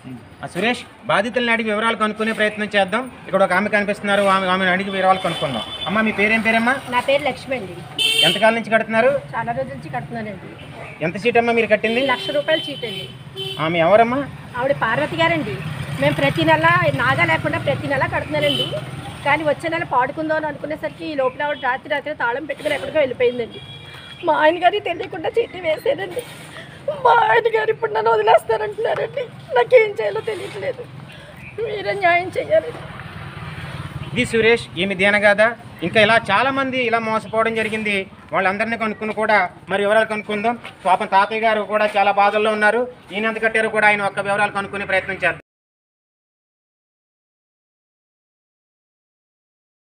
ఆ సురేష్ బాధితులను అడిగి వివరాలు కనుక్కునే ప్రయత్నం చేద్దాం ఇక్కడ ఒక ఆమె కనిపిస్తున్నారు ఆమె ఆమెను అడిగి వివరాలు కనుక్కుందాం అమ్మ మీ పేరేం పేరమ్మా నా పేరు లక్ష్మి అండి ఎంతకాలం నుంచి కడుతున్నారు చాలా రోజుల నుంచి కడుతున్నానండి ఎంత సీట్ అమ్మా మీరు కట్టింది లక్ష రూపాయలు చీట్ అండి ఆమె ఎవరమ్మా ఆవిడ పార్వతి గారండి మేము ప్రతి నెల నాగా లేకుండా ప్రతి నెల కడుతున్నానండి కానీ వచ్చే నెల పాడుకుందాం అని అనుకునేసరికి ఈ లోపల ఆవిడ రాత్రి రాత్రి తాళం పెట్టుకుని ఎక్కడికో వెళ్ళిపోయిందండి మా ఆయన గారికి తెలియకుండా చీటీ వేసానండి మా ఆయన గారు ఇప్పుడు నన్ను వదిలేస్తారంటున్నారండి నాకేం చేయాలో తెలియట్లేదు మీరే న్యాయం చేయాలి ఇది సురేష్ ఈమె దీనగాథ ఇంకా ఇలా చాలా మంది ఇలా మోసపోవడం జరిగింది వాళ్ళందరినీ కనుక్కుని కూడా మరి వివరాలు కనుక్కుందాం పాపం తాతయ్య గారు కూడా చాలా బాధల్లో ఉన్నారు ఈయన ఎంత కట్టారు కూడా ఆయన ఒక్క వివరాలు కనుక్కునే ప్రయత్నం చేద్దాం